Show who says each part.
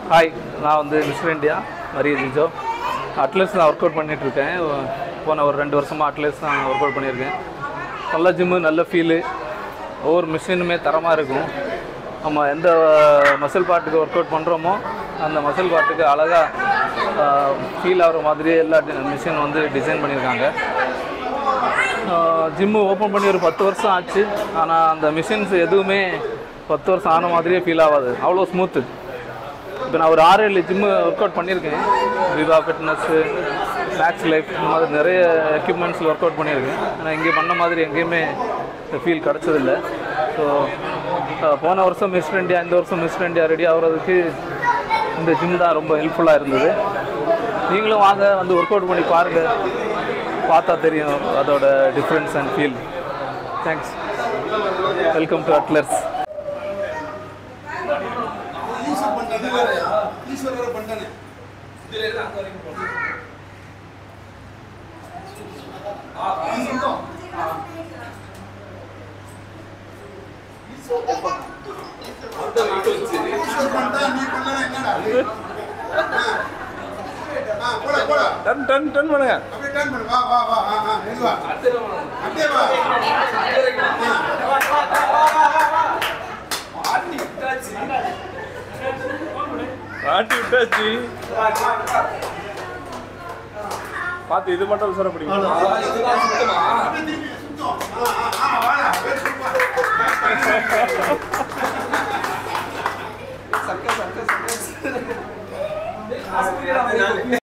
Speaker 1: hi நான் வந்து Mister India Maria Jijo Atlas நான் ஒர்க் அவுட் பண்ணிகிட்ருக்கேன் போன ஒரு ரெண்டு வருஷமாக அட்லஸ் நான் ஒர்க் அவுட் பண்ணியிருக்கேன் நல்ல ஜிம்மு நல்ல ஃபீலு ஒவ்வொரு மிஷினுமே தரமாக இருக்கும் நம்ம எந்த மசில் பார்ட்டுக்கு ஒர்க் அவுட் பண்ணுறோமோ அந்த மசில் பார்ட்டுக்கு அழகாக ஃபீல் ஆகிற மாதிரியே எல்லா மிஷின் வந்து டிசைன் பண்ணியிருக்காங்க ஜிம்மு ஓப்பன் பண்ணி ஒரு பத்து வருஷம் ஆச்சு ஆனால் அந்த மிஷின்ஸ் எதுவுமே பத்து வருஷம் ஆன மாதிரியே ஃபீல் ஆகாது அவ்வளோ ஸ்மூத்து இப்போ நான் ஒரு ஆறு ஏழு ஜிம்மு ஒர்க் அவுட் பண்ணியிருக்கேன் விவா ஃபிட்னஸ்ஸு மேக்ஸ் லைஃப் இந்த மாதிரி நிறைய எக்யூப்மெண்ட்ஸில் ஒர்க் அவுட் பண்ணியிருக்கேன் ஆனால் இங்கே பண்ண மாதிரி எங்கேயுமே ஃபீல் கிடச்சதில்ல ஸோ போன வருஷம் மிஸ்டர் இந்தியா இந்த வருஷம் மிஸ்டர் இந்தியா ரெடி ஆகுறதுக்கு இந்த ஜிம் தான் ரொம்ப ஹெல்ப்ஃபுல்லாக இருந்தது நீங்களும் வாங்க வந்து ஒர்க் அவுட் பண்ணி பாருங்கள் பார்த்தா தெரியும் அதோட difference and feel thanks welcome to Atlas
Speaker 2: டன் டன் டன் பண்ணுங்க ஆட்டி விட்டாச்சு பார்த்து இது மட்டும் சொல்ல முடியும்